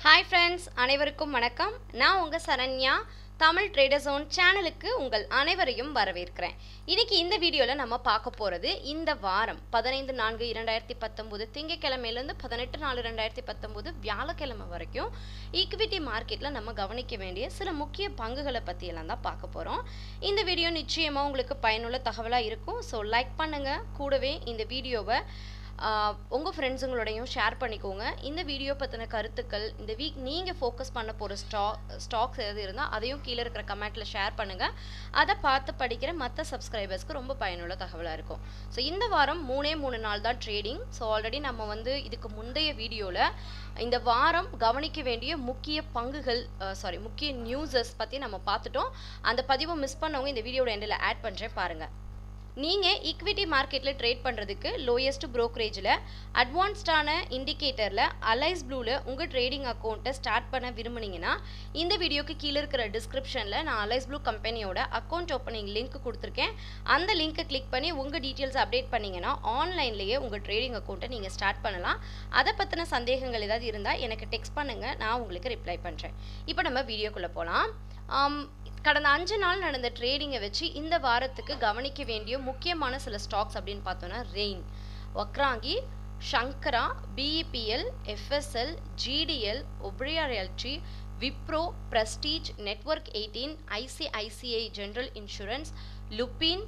hi friends அனைவருக்கும் வணக்கம் நான் உங்கள் சரண்யா தமிழ் ட்ரேடர் ஜோன் சேனலுக்கு உங்கள் அனைவரையும் வரவேற்கிறேன் இன்னைக்கு இந்த வீடியோவில் நம்ம பார்க்க போகிறது இந்த வாரம் பதினைந்து நான்கு இரண்டாயிரத்தி பத்தொம்போது திங்கக்கிழமையிலேருந்து பதினெட்டு நாலு ரெண்டாயிரத்தி பத்தொம்போது வியாழக்கிழமை வரைக்கும் ஈக்விட்டி மார்க்கெட்டில் நம்ம கவனிக்க வேண்டிய சில முக்கிய பங்குகளை பற்றியெல்லாம் தான் பார்க்க போகிறோம் இந்த வீடியோ நிச்சயமாக உங்களுக்கு பயனுள்ள தகவலாக இருக்கும் ஸோ லைக் பண்ணுங்கள் கூடவே இந்த வீடியோவை உங்கள் ஃப்ரெண்ட்ஸுங்களோடையும் ஷேர் பண்ணிக்கோங்க இந்த வீடியோ பற்றின கருத்துக்கள் இந்த வீக் நீங்கள் ஃபோக்கஸ் பண்ண போகிற ஸ்டா ஸ்டாக்ஸ் எது இருந்தால் அதையும் கீழே இருக்கிற கமெண்ட்டில் ஷேர் பண்ணுங்கள் அதை பார்த்து படிக்கிற மற்ற சப்ஸ்கிரைபர்ஸ்க்கு ரொம்ப பயனுள்ள தகவலாக இருக்கும் ஸோ இந்த வாரம் மூணே மூணு நாள் தான் ட்ரேடிங் ஸோ ஆல்ரெடி நம்ம வந்து இதுக்கு முந்தைய வீடியோவில் இந்த வாரம் கவனிக்க வேண்டிய முக்கிய பங்குகள் சாரி முக்கிய நியூஸஸ் பற்றி நம்ம பார்த்துட்டோம் அந்த பதிவை மிஸ் பண்ணவங்க இந்த வீடியோட எண்டில் ஆட் பண்ணுறேன் பாருங்கள் நீங்கள் ஈக்விட்டி மார்க்கெட்டில் ட்ரேட் பண்ணுறதுக்கு லோயஸ்ட் ப்ரோக்கரேஜில் அட்வான்ஸ்டான இண்டிகேட்டரில் அலைஸ் ப்ளூவில் உங்கள் ட்ரேடிங் அக்கௌண்ட்டை ஸ்டார்ட் பண்ண விரும்புனீங்கன்னா இந்த வீடியோக்கு கீழே இருக்கிற டிஸ்கிரிப்ஷனில் நான் அலைஸ் ப்ளூ கம்பெனியோட அக்கௌண்ட் ஓப்பனிங் லிங்க் கொடுத்துருக்கேன் அந்த லிங்க்கை கிளிக் பண்ணி உங்கள் டீட்டெயில்ஸ் அப்டேட் பண்ணிங்கன்னா ஆன்லைன்லேயே உங்கள் ட்ரேடிங் அக்கௌண்ட்டை நீங்கள் ஸ்டார்ட் பண்ணலாம் அதை பற்றின சந்தேகங்கள் ஏதாவது இருந்தால் எனக்கு டெக்ஸ்ட் பண்ணுங்கள் நான் உங்களுக்கு ரிப்ளை பண்ணுறேன் இப்போ நம்ம வீடியோக்குள்ளே போகலாம் கடந்த அஞ்சு நாள் நடந்த ட்ரேடிங்கை வச்சு இந்த வாரத்துக்கு கவனிக்க வேண்டிய முக்கியமான சில ஸ்டாக்ஸ் அப்படின்னு பார்த்தோன்னா Rain Vakrangee Shankara BEPL FSL GTL Oberoi realty Wipro prestige network eighteen ICICI general insurance Lupin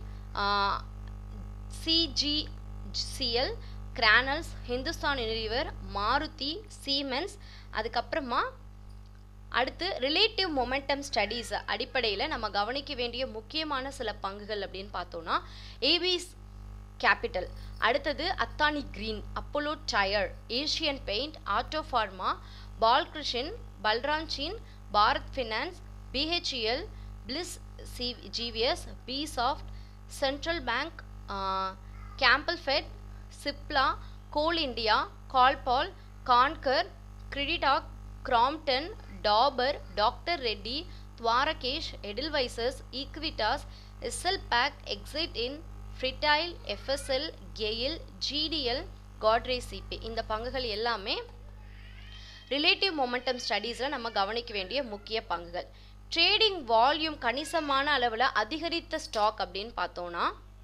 CGCL granules Hindustan Unilever Maruti Siemens அதுக்கப்புறமா அடுத்து ரிலேட்டிவ் மொமெண்டம் ஸ்டடீஸ் அடிப்படையில் நம்ம கவனிக்க வேண்டிய முக்கியமான சில பங்குகள் அப்படின்னு பார்த்தோன்னா ஏபிஸ் கேபிட்டல் அடுத்தது Adani green Apollo tyre Asian paint auto pharma Balkrishnan பல்ரான்சின் Bharat finance BHEL Bliss C GVS B soft central bank கேம்பிள் ஃபெட் சிப்லா கோல் இண்டியா கால்பால் கான்கர் கிரிடிடாக் Crompton Dabur doctor Reddy Dwarikesh Edelweiss Equitas எஸ்எல் பேக் எக்ஸைட் இன் ஃப்ரிடைல் FSL GAIL GTL Godrej CP இந்த பங்குகள் எல்லாமே ரிலேட்டிவ் மொமெண்டம் ஸ்டடீஸில் நம்ம கவனிக்க வேண்டிய முக்கிய பங்குகள் ட்ரேடிங் வால்யூம் கணிசமான அளவில் அதிகரித்த ஸ்டாக் அப்படின்னு பார்த்தோன்னா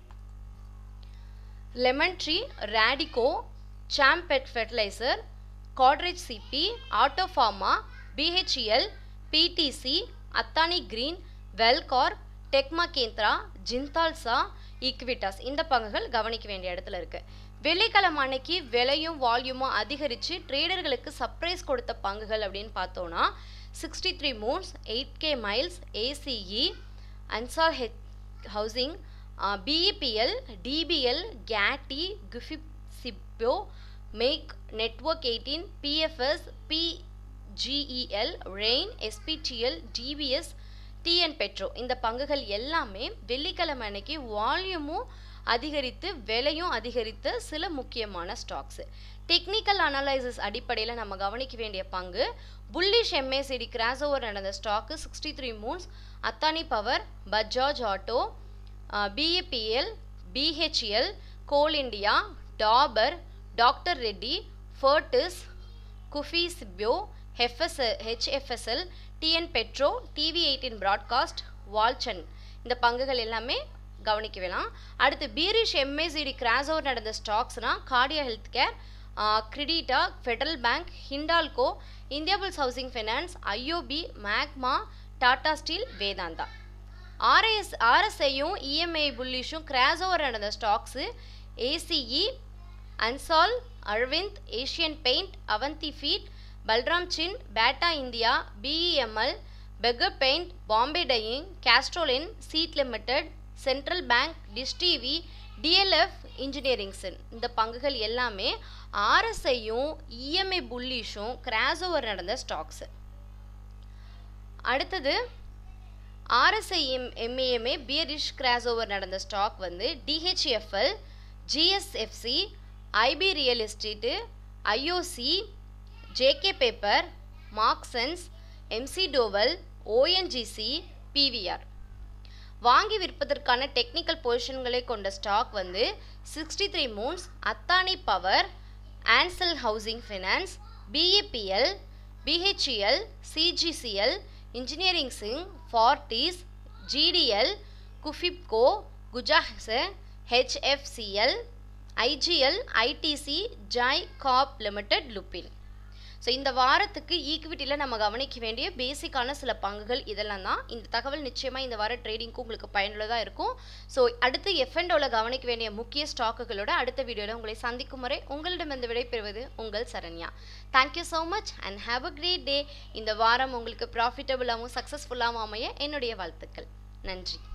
lemon tree Radico Chambal fertiliser Godrej CP auto pharma BHEL PTC Adani green வெல்கார் டெக்மா கேந்திரா ஜிந்தால்சா ஈக்விட்டாஸ் இந்த பங்குகள் கவனிக்க வேண்டிய இடத்துல இருக்கு வெள்ளிக்கிழமை அன்னைக்கு விலையும் வால்யூமும் அதிகரித்து ட்ரேடர்களுக்கு சர்ப்ரைஸ் கொடுத்த பங்குகள் அப்படின்னு பார்த்தோன்னா sixty three moons eight K miles ACE Ansal H housing BEPL DBL கேட்டி குஃபிப் சிப்போ மேக் network eighteen PFS P GEL Rain SPTL DBS TN petro இந்த பங்குகள் எல்லாமே வெள்ளிக்கிழமை அன்னைக்கு வால்யூமும் அதிகரித்து விலையும் அதிகரித்த சில முக்கியமான ஸ்டாக்ஸு டெக்னிக்கல் அனலைசிஸ் அடிப்படையில் நம்ம கவனிக்க வேண்டிய பங்கு புல்லிஷ் எம்ஏசிடி கிராஸ் ஓவர் நடந்த stock sixty three moons Adani power Bajaj auto BAPL BHL coal India Dabur doctor Reddy Fortis குஃபி சிப்யோ ஹெஃப்எஸ் HFSL TN petro TV eighteen broadcast வால்சன் இந்த பங்குகள் எல்லாமே கவனிக்க வேணாம் அடுத்து பீரிஷ் எம்ஏசிடி கிராஸ் ஓவர் நடந்த ஸ்டாக்ஸ்னால் கார்டியா ஹெல்த் கேர் கிரெடிட்டா federal bank Hindalco Indiabulls housing finance IOB Magma Tata steel Vedanta RS ஆர்எஸ்ஐயும் இஎம்ஐ புல்லிஷும் கிராஸ் ஓவர் நடந்த stocks ACE Ansal Arvind Asian paint Avanti feed Balram சின் Bata India BEML Berger paint Bombay dyeing கேஸ்ட்ரோலின் Ceat limited central bank dish TV DLF இன்ஜினியரிங்ஸன் இந்த பங்குகள் எல்லாமே ஆர்எஸ்ஐயும் இஎம்ஐ புல்லிஷும் கிராஸ் ஓவர் நடந்த ஸ்டாக்ஸு அடுத்தது RSI M MAMA bearish cross over நடந்த ஸ்டாக் வந்து DHFL GSFC IB real estate IOC JK paper Marksans MC Dowell ONGC PVR வாங்கி விற்பதற்கான டெக்னிக்கல் பொசிஷன்களை கொண்ட ஸ்டாக் வந்து sixty three moons Adani power Ansal housing finance BAPL BHEL CGCL engineering சிங் Fortis GTL குஃபிப்கோ குஜாஹ்ஸு ஹெச்எஃப்சிஎல் ஐஜிஎல் ஐடிசி ஜாய் காப் லிமிடெட் லுப்பின் ஸோ இந்த வாரத்துக்கு ஈக்விட்டியில் நம்ம கவனிக்க வேண்டிய பேசிக்கான சில பங்குகள் இதெல்லாம் தான் இந்த தகவல் நிச்சயமாக இந்த வார ட்ரேடிங்க்கு உங்களுக்கு பயனுள்ளதாக இருக்கும் ஸோ அடுத்து எஃப்என்டோவில் கவனிக்க வேண்டிய முக்கிய ஸ்டாக்குகளோட அடுத்த வீடியோவில் உங்களை சந்திக்கும் முறை உங்களிடமிருந்து விடைபெறுவது உங்கள் Saranya thank you so much and have a great day இந்த வாரம் உங்களுக்கு ப்ராஃபிட்டபுளாகவும் சக்ஸஸ்ஃபுல்லாகவும் அமைய என்னுடைய வாழ்த்துக்கள் நன்றி